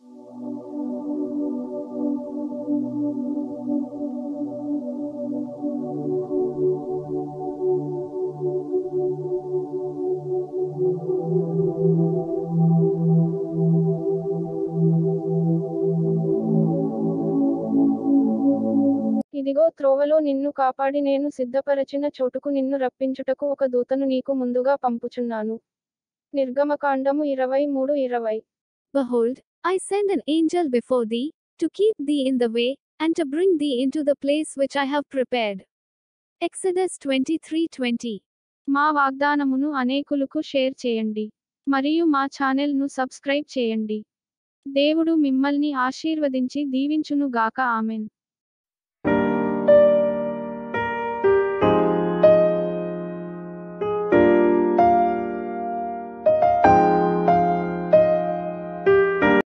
ఇదిగో త్రోవలో నిన్ను కాపాడి నేను సిద్ధపరచిన చోటుకు నిన్ను రప్పించుటకు ఒక దూతను నీకు ముందుగా పంపుచున్నాను నిర్గమకాండము ఇరవై మూడు ఇరవై Behold, I send an angel before thee, to keep thee in the way, and to bring thee into the place which I have prepared. Exodus 23:20. మా వాగ్దానమును అనేకులకు షేర్ చేయండి మరియు మా ఛానెల్ను సబ్స్క్రైబ్ చేయండి దేవుడు మిమ్మల్ని ఆశీర్వదించి దీవించును గాక ఆమెన్